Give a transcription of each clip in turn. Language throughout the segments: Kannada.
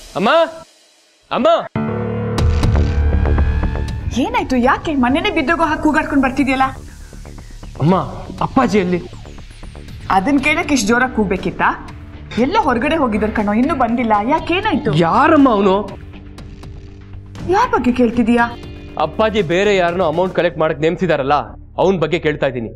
ಅಮ್ಮ ಅಮ್ಮ ಏನಾಯ್ತು ಯಾಕೆ ಮನೆನೇ ಬಿದ್ದೋಗೋ ಹಾಕಿ ಕೂಗಾಡ್ಕೊಂಡು ಬರ್ತಿದ್ಯಲ್ಲ ಅಮ್ಮ ಅಪ್ಪಾಜಿ ಎಲ್ಲಿ ಅದನ್ನ ಕೇಳಕ್ಕೆ ಇಷ್ಟು ಜೋರಾಗಿ ಕೂಗ್ಬೇಕಿತ್ತಾ ಎಲ್ಲ ಹೊರಗಡೆ ಹೋಗಿದ್ದಾರೆ ಕಣೋ ಇನ್ನೂ ಬಂದಿಲ್ಲ ಯಾಕೇನಾಯ್ತು ಯಾರಮ್ಮ ಅವನು ಯಾರ ಬಗ್ಗೆ ಕೇಳ್ತಿದೀಯಾ ಅಪ್ಪಾಜಿ ಬೇರೆ ಯಾರನ್ನೋ ಅಮೌಂಟ್ ಕಲೆಕ್ಟ್ ಮಾಡಕ್ ನೇಮಿಸಿದಾರಲ್ಲ ಅವನ ಬಗ್ಗೆ ಕೇಳ್ತಾ ಇದ್ದೀನಿ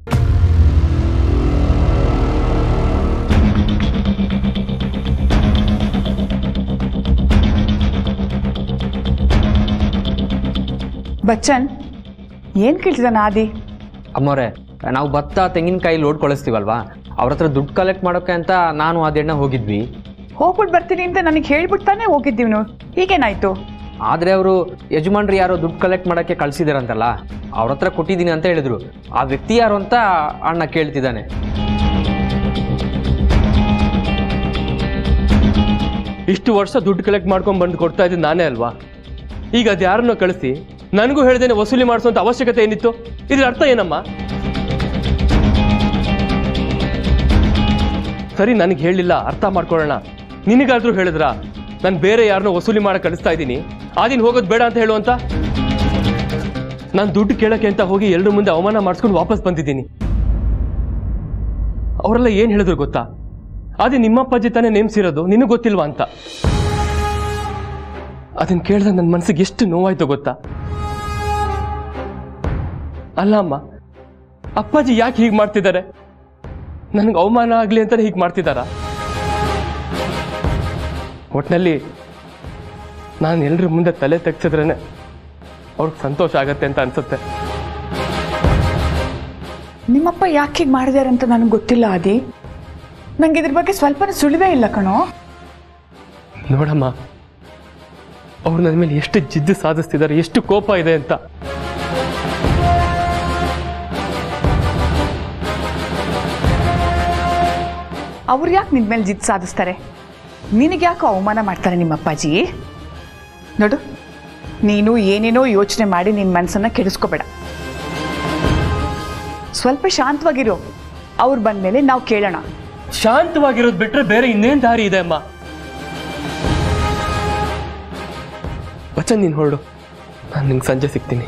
ಬಚ್ಚನ್ ಏನ್ ಕೇಳ್ತಿದ್ದಾನ ಆದಿ ಅಮ್ಮವ್ರೆ ನಾವು ಭತ್ತ ತೆಂಗಿನಕಾಯಿ ಲೋಡ್ ಕಳಿಸ್ತೀವಲ್ವಾ ಅವ್ರ ಹತ್ರ ದುಡ್ಡು ಕಲೆಕ್ಟ್ ಮಾಡೋಕೆ ಅಂತ ನಾನು ಅದೆಣ್ಣ ಹೋಗಿದ್ವಿ ಹೋಗ್ಬಿಟ್ಟು ಬರ್ತೀನಿ ಅಂತ ನನಗೆ ಹೇಳ್ಬಿಡ್ತಾನೆ ಹೋಗಿದ್ದೀವಿ ನಾವು ಈಗೇನಾಯ್ತು ಆದರೆ ಅವರು ಯಜಮಾನ್ರು ಯಾರೋ ದುಡ್ಡು ಕಲೆಕ್ಟ್ ಮಾಡೋಕ್ಕೆ ಕಳಿಸಿದಾರಂತಲ್ಲ ಅವ್ರ ಹತ್ರ ಕೊಟ್ಟಿದ್ದೀನಿ ಅಂತ ಹೇಳಿದ್ರು ಆ ವ್ಯಕ್ತಿ ಯಾರು ಅಂತ ಅಣ್ಣ ಕೇಳ್ತಿದ್ದಾನೆ ಇಷ್ಟು ವರ್ಷ ದುಡ್ಡು ಕಲೆಕ್ಟ್ ಮಾಡ್ಕೊಂಡ್ ಬಂದು ಕೊಡ್ತಾ ಇದ್ದೀನಿ ನಾನೇ ಅಲ್ವಾ ಈಗ ಅದು ಯಾರನ್ನೋ ಕಳಿಸಿ ನನಗೂ ಹೇಳ್ದೇನೆ ವಸೂಲಿ ಮಾಡಿಸುವಂತ ಅವಶ್ಯಕತೆ ಏನಿತ್ತು ಇದ್ರ ಅರ್ಥ ಏನಮ್ಮ ಸರಿ ನನಗೆ ಹೇಳಿಲ್ಲ ಅರ್ಥ ಮಾಡ್ಕೊಳ್ಳೋಣ ನಿನಗಾದ್ರೂ ಹೇಳಿದ್ರ ನಾನು ಬೇರೆ ಯಾರನ್ನೋ ವಸೂಲಿ ಮಾಡಕ್ ಕಳಿಸ್ತಾ ಇದ್ದೀನಿ ಆದಿನ ಹೋಗೋದು ಬೇಡ ಅಂತ ಹೇಳುವಂತ ನಾನು ದುಡ್ಡು ಕೇಳಕ್ಕೆ ಅಂತ ಹೋಗಿ ಎಲ್ಲರ ಮುಂದೆ ಅವಮಾನ ಮಾಡಿಸ್ಕೊಂಡು ವಾಪಸ್ ಬಂದಿದ್ದೀನಿ ಅವರೆಲ್ಲ ಏನು ಹೇಳಿದ್ರು ಗೊತ್ತಾ ಅದೇ ನಿಮ್ಮಪ್ಪಾಜಿ ತಾನೇ ನೇಮಿಸಿರೋದು ನಿನಗೆ ಗೊತ್ತಿಲ್ವಾ ಅಂತ ಅದನ್ನ ಕೇಳಿದಾಗ ನನ್ನ ಮನಸ್ಸಿಗೆ ಎಷ್ಟು ನೋವಾಯ್ತು ಗೊತ್ತಾ ಅಲ್ಲ ಅಮ್ಮ ಅಪ್ಪಾಜಿ ಯಾಕೆ ಹೀಗೆ ಮಾಡ್ತಿದ್ದಾರೆ ನನಗೆ ಅವಮಾನ ಆಗಲಿ ಅಂತಾನೆ ಹೀಗೆ ಮಾಡ್ತಿದ್ದಾರ ಒಟ್ನಲ್ಲಿ ನಾನು ಎಲ್ಲರ ಮುಂದೆ ತಲೆ ತೆಗ್ಸಿದ್ರೇನೆ ಅವ್ರಿಗೆ ಸಂತೋಷ ಆಗತ್ತೆ ಅಂತ ಅನ್ಸುತ್ತೆ ನಿಮ್ಮಪ್ಪ ಯಾಕೆ ಹೀಗೆ ಮಾಡಿದಾರೆ ಅಂತ ನನಗೆ ಗೊತ್ತಿಲ್ಲ ಆದಿ ನಂಗೆ ಇದ್ರ ಬಗ್ಗೆ ಸ್ವಲ್ಪನೂ ಸುಳಿವೇ ಇಲ್ಲ ಕಣೋ ನೋಡಮ್ಮ ಅವ್ರು ನನ್ನ ಮೇಲೆ ಎಷ್ಟು ಜಿದ್ದು ಸಾಧಿಸ್ತಿದ್ದಾರೆ ಎಷ್ಟು ಕೋಪ ಇದೆ ಅಂತ ಅವ್ರು ಯಾಕೆ ನಿನ್ ಮೇಲೆ ಜಿದ್ದು ಸಾಧಿಸ್ತಾರೆ ನಿನಗೆ ಯಾಕೋ ಅವಮಾನ ಮಾಡ್ತಾರೆ ನಿಮ್ಮ ಅಪ್ಪಾಜಿ ನೋಡು ನೀನು ಏನೇನೋ ಯೋಚನೆ ಮಾಡಿ ನಿನ್ನ ಮನಸ್ಸನ್ನ ಕೆಡಿಸ್ಕೋಬೇಡ ಸ್ವಲ್ಪ ಶಾಂತವಾಗಿರು ಅವ್ರು ಬಂದ್ಮೇಲೆ ನಾವು ಕೇಳೋಣ ಶಾಂತವಾಗಿರೋದು ಬಿಟ್ರೆ ಬೇರೆ ಇನ್ನೇನ್ ದಾರಿ ಇದೆ ಅಮ್ಮ ಬಚ್ಚನ್ ನೀನು ಹೊರಡು ನಾನು ನಿಂಗೆ ಸಂಜೆ ಸಿಗ್ತೀನಿ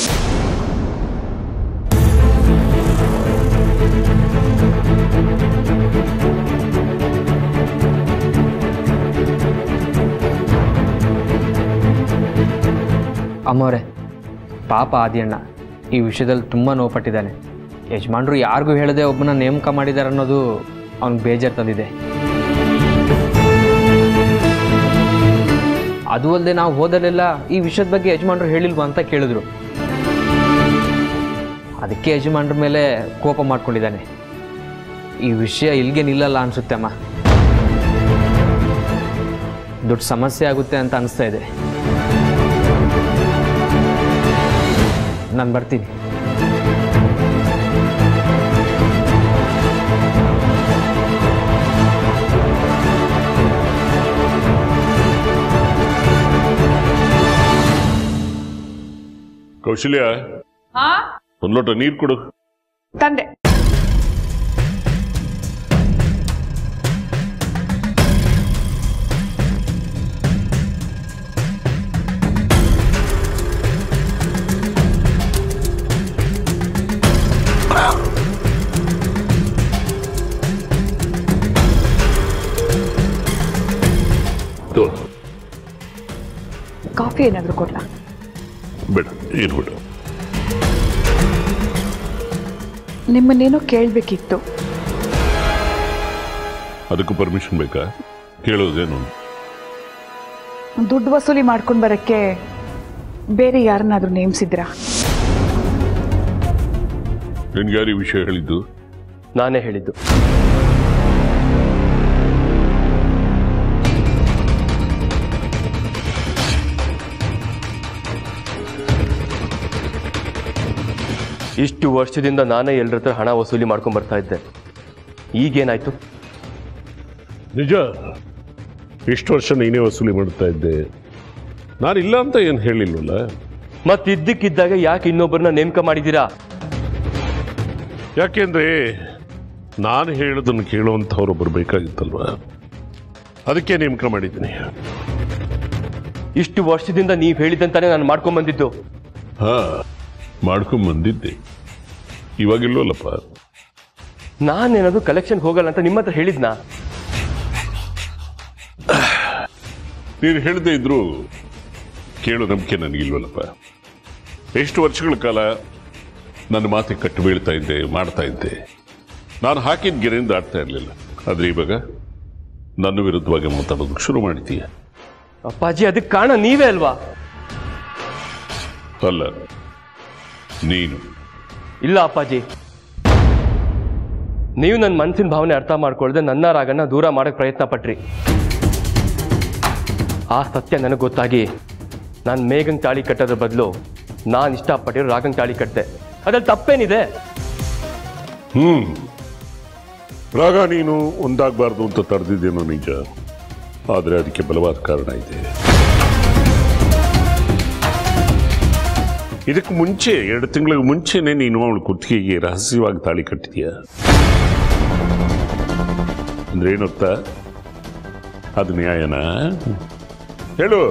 ಅಮ್ಮವ್ರೆ ಪಾಪ ಆದಿಯಣ್ಣ ಈ ವಿಷಯದಲ್ಲಿ ತುಂಬ ನೋವುಪಟ್ಟಿದ್ದಾನೆ ಯಜಮಾನ್ರು ಯಾರಿಗೂ ಹೇಳದೆ ಒಬ್ಬನ ನೇಮಕ ಮಾಡಿದ್ದಾರೆ ಅನ್ನೋದು ಅವ್ನಿಗೆ ಬೇಜಾರು ತಂದಿದೆ ಅದು ಅಲ್ಲದೆ ನಾವು ಹೋದಲ್ಲೆಲ್ಲ ಈ ವಿಷಯದ ಬಗ್ಗೆ ಯಜಮಾನ್ರು ಹೇಳಿಲ್ವಾ ಅಂತ ಕೇಳಿದ್ರು ಅದಕ್ಕೆ ಯಜಮಾನ್ರ ಮೇಲೆ ಕೋಪ ಮಾಡ್ಕೊಂಡಿದ್ದಾನೆ ಈ ವಿಷಯ ಇಲ್ಲಿಗೆ ನಿಲ್ಲಲ್ಲ ಅನ್ಸುತ್ತೆ ಅಮ್ಮ ದೊಡ್ಡ ಸಮಸ್ಯೆ ಆಗುತ್ತೆ ಅಂತ ಅನಿಸ್ತಾ ಇದೆ ನಾನು ಬರ್ತೀನಿ ಕೌಶಲ್ಯ ಒಂದು ಲೋಟ ನೀರು ಕೊಡು ತಂದೆ ತೋ, ಕಾಫಿ ಏನಾದರೂ ಕೊಡ್ಲಾ ಬೇಡ ಏನು ಬೇಡ ನಿಮ್ಮನ್ನೇನೋ ಕೇಳಬೇಕಿತ್ತು ಅದಕ್ಕೂ ಪರ್ಮಿಷನ್ ಬೇಕಾ ಕೇಳೋದೇನು ದುಡ್ಡು ವಸೂಲಿ ಮಾಡ್ಕೊಂಡು ಬರೋಕ್ಕೆ ಬೇರೆ ಯಾರನ್ನಾದ್ರೂ ನೇಮಿಸಿದ್ರಾ ನಿನ್ಗೆ ಯಾರು ಈ ವಿಷಯ ಹೇಳಿದ್ದು ನಾನೇ ಹೇಳಿದ್ದು ಇಷ್ಟು ವರ್ಷದಿಂದ ನಾನೇ ಎಲ್ಲರ ಹತ್ರ ಹಣ ವಸೂಲಿ ಮಾಡ್ಕೊಂಡ್ ಬರ್ತಾ ಇದ್ದೆ ಈಗೇನಾಯ್ತು ನಿಜ ಇಷ್ಟು ವರ್ಷ ನೀನೇ ವಸೂಲಿ ಮಾಡ್ತಾ ಇದ್ದೆ ನಾನಿಲ್ಲ ಅಂತ ಏನು ಹೇಳಿಲ್ವಲ್ಲ ಮತ್ತಿದ್ದಕ್ಕಿದ್ದಾಗ ಯಾಕೆ ಇನ್ನೊಬ್ಬರನ್ನ ನೇಮಕ ಮಾಡಿದ್ದೀರಾ ಯಾಕೆಂದ್ರೆ ನಾನು ಹೇಳೋದನ್ನು ಕೇಳುವಂಥವ್ರೊಬ್ಬರು ಬೇಕಾಗಿತ್ತಲ್ವ ಅದಕ್ಕೆ ನೇಮಕ ಮಾಡಿದ್ದೀನಿ ಇಷ್ಟು ವರ್ಷದಿಂದ ನೀವು ಹೇಳಿದಂತಾನೆ ನಾನು ಮಾಡ್ಕೊಂಡ್ ಬಂದಿದ್ದು ಹಾ ಮಾಡ್ಕೊಂಡ್ ಬಂದಿದ್ದೆ ಇವಾಗಿಲ್ವಲ್ಲಪ್ಪ ನಾನೇನಾದ್ರು ಕಲೆಕ್ಷನ್ ಹೋಗಲ್ಲ ಅಂತ ನಿಮ್ಮ ಹತ್ರ ಹೇಳಿದ್ನಾ ನೀನು ಹೇಳದೇ ಇದ್ರು ಕೇಳೋ ನಂಬಿಕೆ ನನಗಿಲ್ವಲ್ಲಪ್ಪ ಎಷ್ಟು ವರ್ಷಗಳ ಕಾಲ ನನ್ನ ಮಾತಿಗೆ ಕಟ್ಟು ಬೀಳ್ತಾ ಇದ್ದೆ ಮಾಡ್ತಾ ಇದ್ದೆ ನಾನು ಹಾಕಿದ ಗೆರೆಯಿಂದ ದಾಟ್ತಾ ಇರಲಿಲ್ಲ ಆದ್ರೆ ಇವಾಗ ನನ್ನ ವಿರುದ್ಧವಾಗಿ ಮಾತಾಡೋದಕ್ಕೆ ಶುರು ಮಾಡಿದ್ದೀಯ ಅಪ್ಪಾಜಿ ಅದಕ್ಕೆ ಕಾರಣ ನೀವೇ ಅಲ್ವಾ ಅಲ್ಲ ನೀನು ಇಲ್ಲ ಅಪ್ಪಾಜಿ ನೀವು ನನ್ನ ಮನಸ್ಸಿನ ಭಾವನೆ ಅರ್ಥ ಮಾಡ್ಕೊಳ್ದೆ ನನ್ನ ರಾಗನ ದೂರ ಮಾಡಕ್ ಪ್ರಯತ್ನ ಪಟ್ರಿ ಆ ಸತ್ಯ ನನಗೆ ಗೊತ್ತಾಗಿ ನಾನು ಮೇಘಂಗ್ ತಾಳಿ ಕಟ್ಟೋದ್ರ ಬದಲು ನಾನು ಇಷ್ಟಪಟ್ಟಿರೋ ರಾಗಂಗ್ ತಾಳಿ ಕಟ್ಟಿದೆ ಅದ್ರಲ್ಲಿ ತಪ್ಪೇನಿದೆ ಹ್ಮ್ ರಾಗ ನೀನು ಒಂದಾಗಬಾರ್ದು ಅಂತ ತಡೆದಿದ್ದೇನೋ ನಿಜ ಆದರೆ ಅದಕ್ಕೆ ಬಲವಾದ ಕಾರಣ ಇದೆ ಇದಕ್ಕೆ ಮುಂಚೆ ಎರಡು ತಿಂಗಳಿಗೆ ಮುಂಚೆನೆ ನೀನು ಅವಳ ಕುತ್ತಿಗೆಗೆ ರಹಸ್ಯವಾಗಿ ತಾಳಿ ಕಟ್ಟಿದೀಯ ಅಂದ್ರೆ ಏನಂತ ಅದು ನ್ಯಾಯನ ಹೇಳು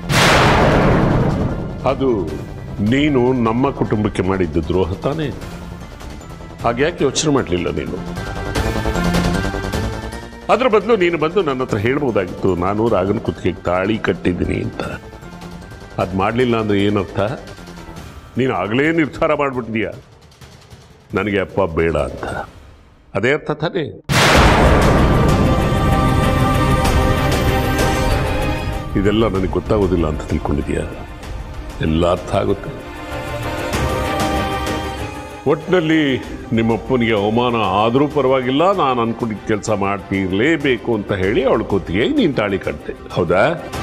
ಅದು ನೀನು ನಮ್ಮ ಕುಟುಂಬಕ್ಕೆ ಮಾಡಿದ್ದ ದ್ರೋಹ ತಾನೇ ಹಾಗ್ಯಾಕೆ ಯೋಚನೆ ಮಾಡಲಿಲ್ಲ ನೀನು ಅದ್ರ ಬದಲು ನೀನು ಬಂದು ನನ್ನ ಹತ್ರ ಹೇಳ್ಬೋದಾಗಿತ್ತು ನಾನು ರಾಗನ ಕುತ್ತಿಗೆಗೆ ತಾಳಿ ಕಟ್ಟಿದ್ದೀನಿ ಅಂತ ಅದು ಮಾಡಲಿಲ್ಲ ಅಂದ್ರೆ ಏನರ್ಥ ನೀನು ಆಗಲೇ ನಿರ್ಧಾರ ಮಾಡಿಬಿಟ್ಟಿದೀಯ ನನಗೆ ಅಪ್ಪ ಬೇಡ ಅಂತ ಅದೇ ಅರ್ಥ ತಾನೇ ಇದೆಲ್ಲ ನನಗೆ ಗೊತ್ತಾಗೋದಿಲ್ಲ ಅಂತ ತಿಳ್ಕೊಂಡಿದೀಯ ಎಲ್ಲ ಅರ್ಥ ಆಗುತ್ತೆ ಒಟ್ಟಿನಲ್ಲಿ ನಿಮ್ಮಪ್ಪನಿಗೆ ಅವಮಾನ ಆದರೂ ಪರವಾಗಿಲ್ಲ ನಾನು ಅನ್ಕೊಂಡಿದ್ದ ಕೆಲಸ ಮಾಡ್ತಿರ್ಲೇಬೇಕು ಅಂತ ಹೇಳಿ ಅವಳ ಕೂತಿಗೆ ನೀನು ತಾಳಿ ಕಟ್ತೆ ಹೌದಾ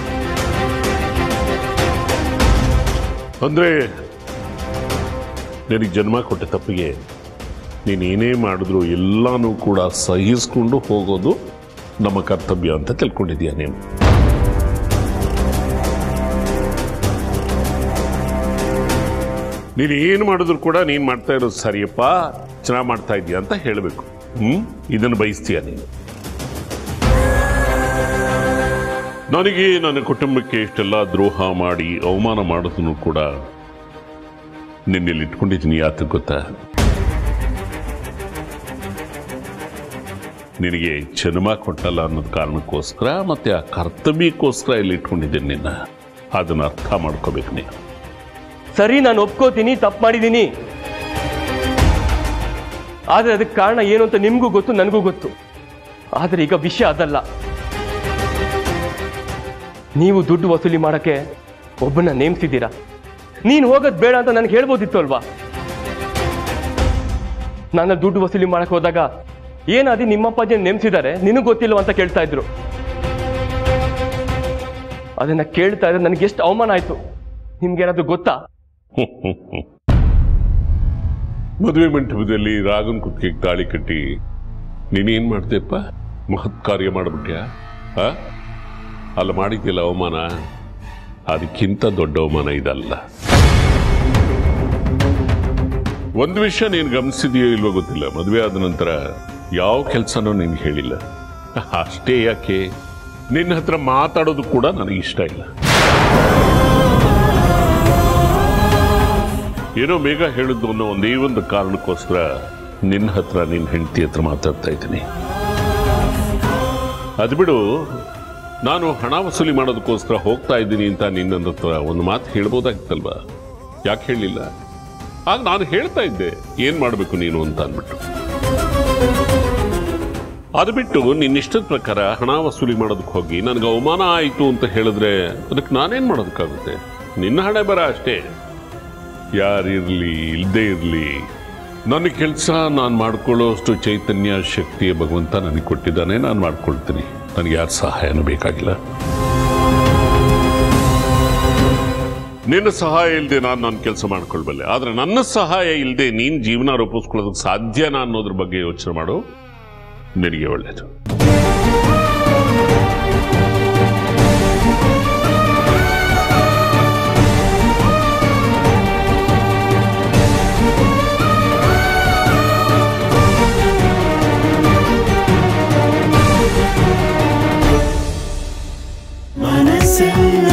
ಅಂದ್ರೆ ನಿನಗೆ ಜನ್ಮ ಕೊಟ್ಟ ತಪ್ಪಿಗೆ ನೀನು ಏನೇ ಮಾಡಿದ್ರು ಎಲ್ಲಾನು ಕೂಡ ಸಹಿಸ್ಕೊಂಡು ಹೋಗೋದು ನಮ್ಮ ಕರ್ತವ್ಯ ಅಂತ ತಿಳ್ಕೊಂಡಿದೀಯ ನೀನು ನೀನು ಏನು ಮಾಡಿದ್ರು ಕೂಡ ನೀನು ಮಾಡ್ತಾ ಇರೋದು ಸರಿಯಪ್ಪ ಚೆನ್ನಾಗಿ ಮಾಡ್ತಾ ಇದೀಯ ಅಂತ ಹೇಳಬೇಕು ಹ್ಮ್ ಇದನ್ನು ಬಯಸ್ತೀಯ ನೀನು ನನಗೆ ನನ್ನ ಕುಟುಂಬಕ್ಕೆ ಇಷ್ಟೆಲ್ಲ ದ್ರೋಹ ಮಾಡಿ ಅವಮಾನ ಮಾಡೋದನ್ನು ಕೂಡ ನಿನ್ನೆಲ್ಲಿ ಇಟ್ಕೊಂಡಿದ್ದೀನಿ ಯಾತ ಗೊತ್ತಾ ನಿನಗೆ ಜನ್ಮ ಕೊಟ್ಟಲ್ಲ ಅನ್ನೋದು ಕಾರಣಕ್ಕೋಸ್ಕರ ಮತ್ತೆ ಆ ಕರ್ತವ್ಯಕ್ಕೋಸ್ಕರ ಇಲ್ಲಿ ಇಟ್ಕೊಂಡಿದ್ದೀನಿ ನಿನ್ನ ಅದನ್ನ ಅರ್ಥ ಮಾಡ್ಕೋಬೇಕು ನೀನು ಸರಿ ನಾನು ಒಪ್ಕೋತೀನಿ ತಪ್ಪು ಮಾಡಿದ್ದೀನಿ ಆದ್ರೆ ಅದಕ್ಕೆ ಕಾರಣ ಏನು ಅಂತ ನಿಮಗೂ ಗೊತ್ತು ನನಗೂ ಗೊತ್ತು ಆದ್ರೆ ಈಗ ವಿಷಯ ಅದಲ್ಲ ನೀವು ದುಡ್ಡು ವಸೂಲಿ ಮಾಡಕ್ಕೆ ಒಬ್ಬನ ನೇಮಿಸಿದ್ದೀರಾ ನೀನು ಹೋಗೋದು ಬೇಡ ಅಂತ ನನಗೆ ಹೇಳ್ಬೋದಿತ್ತು ಅಲ್ವಾ ನಾನು ದುಡ್ಡು ವಸೂಲಿ ಮಾಡಕ್ ಹೋದಾಗ ಏನಾದಿ ನಿಮ್ಮಪ್ಪಾಜಿ ನೇಮಿಸಿದ್ದಾರೆ ನಿನಗೆ ಗೊತ್ತಿಲ್ವ ಅಂತ ಕೇಳ್ತಾ ಇದ್ರು ಅದನ್ನ ಕೇಳ್ತಾ ಇದ್ರೆ ನನಗೆ ಎಷ್ಟು ಅವಮಾನ ಆಯ್ತು ನಿಮ್ಗೇನಾದ್ರು ಗೊತ್ತಾ ಮದುವೆ ಮಂಟಪದಲ್ಲಿ ರಾಗನ್ ಕುತ್ತಿಗೆ ತಾಳಿ ಕಟ್ಟಿ ನೀನೇನ್ ಮಾಡ್ದೆಪ್ಪ ಮಹತ್ ಕಾರ್ಯ ಮಾಡ್ಬಿಟ್ಯಾ ಆ? ಅಲ್ಲಿ ಮಾಡಿದ್ಯಲ್ಲ ಅವಮಾನ ಅದಕ್ಕಿಂತ ದೊಡ್ಡ ಅವಮಾನ ಇದಲ್ಲ ಒಂದು ವಿಷಯ ನೀನು ಗಮನಿಸಿದೆಯೋ ಇಲ್ವೋ ಗೊತ್ತಿಲ್ಲ ಮದುವೆ ಆದ ನಂತರ ಯಾವ ಕೆಲಸನೂ ನಿನ್ಗೆ ಹೇಳಿಲ್ಲ ಅಷ್ಟೇ ಯಾಕೆ ನಿನ್ನ ಹತ್ರ ಮಾತಾಡೋದು ಕೂಡ ನನಗೆ ಇಷ್ಟ ಇಲ್ಲ ಏನೋ ಬೇಗ ಹೇಳಿದ್ದು ಅನ್ನೋ ಒಂದೇ ಒಂದು ಕಾರಣಕ್ಕೋಸ್ಕರ ನಿನ್ನ ಹತ್ರ ನಿನ್ನ ಹೆಂಡತಿ ಹತ್ರ ಮಾತಾಡ್ತಾ ಇದ್ದೀನಿ ಅದು ಬಿಡು ನಾನು ಹಣ ವಸೂಲಿ ಮಾಡೋದಕ್ಕೋಸ್ಕರ ಹೋಗ್ತಾ ಇದ್ದೀನಿ ಅಂತ ನಿನ್ನ ಹತ್ರ ಒಂದು ಮಾತು ಹೇಳ್ಬೋದಾಗಿತ್ತಲ್ವಾ ಯಾಕೆ ಹೇಳಲಿಲ್ಲ ಆಗ ನಾನು ಹೇಳ್ತಾ ಇದ್ದೆ ಏನ್ ಮಾಡಬೇಕು ನೀನು ಅಂತ ಅಂದ್ಬಿಟ್ಟು ಅದು ಬಿಟ್ಟು ನಿನ್ನಿಷ್ಟದ ಪ್ರಕಾರ ಹಣ ವಸೂಲಿ ಮಾಡೋದಕ್ಕೆ ಹೋಗಿ ನನಗೆ ಅವಮಾನ ಆಯಿತು ಅಂತ ಹೇಳಿದ್ರೆ ಅದಕ್ಕೆ ನಾನೇನ್ ಮಾಡೋದಕ್ಕಾಗುತ್ತೆ ನಿನ್ನ ಹಣೆ ಬರ ಅಷ್ಟೇ ಯಾರಿರ್ಲಿ ಇಲ್ಲದೆ ಇರಲಿ ನನ್ನ ಕೆಲಸ ನಾನು ಮಾಡ್ಕೊಳ್ಳೋ ಅಷ್ಟು ಚೈತನ್ಯ ಶಕ್ತಿಯ ಭಗವಂತ ನನಗೆ ಕೊಟ್ಟಿದ್ದಾನೆ ನಾನು ಮಾಡ್ಕೊಳ್ತೀನಿ ನನಗೆ ಯಾರ ಸಹಾಯನೂ ಬೇಕಾಗಿಲ್ಲ ನಿನ್ನ ಸಹಾಯ ಇಲ್ಲದೆ ನಾನು ನನ್ನ ಕೆಲಸ ಮಾಡ್ಕೊಳ್ಬಲ್ಲೆ ಆದ್ರೆ ನನ್ನ ಸಹಾಯ ಇಲ್ಲದೆ ನೀನು ಜೀವನ ರೂಪಿಸ್ಕೊಳ್ಳೋದಕ್ಕೆ ಸಾಧ್ಯನಾ ಅನ್ನೋದ್ರ ಬಗ್ಗೆ ಯೋಚನೆ ಮಾಡು ನಿನಗೆ ಒಳ್ಳೆಯದು മനസ്സിൽ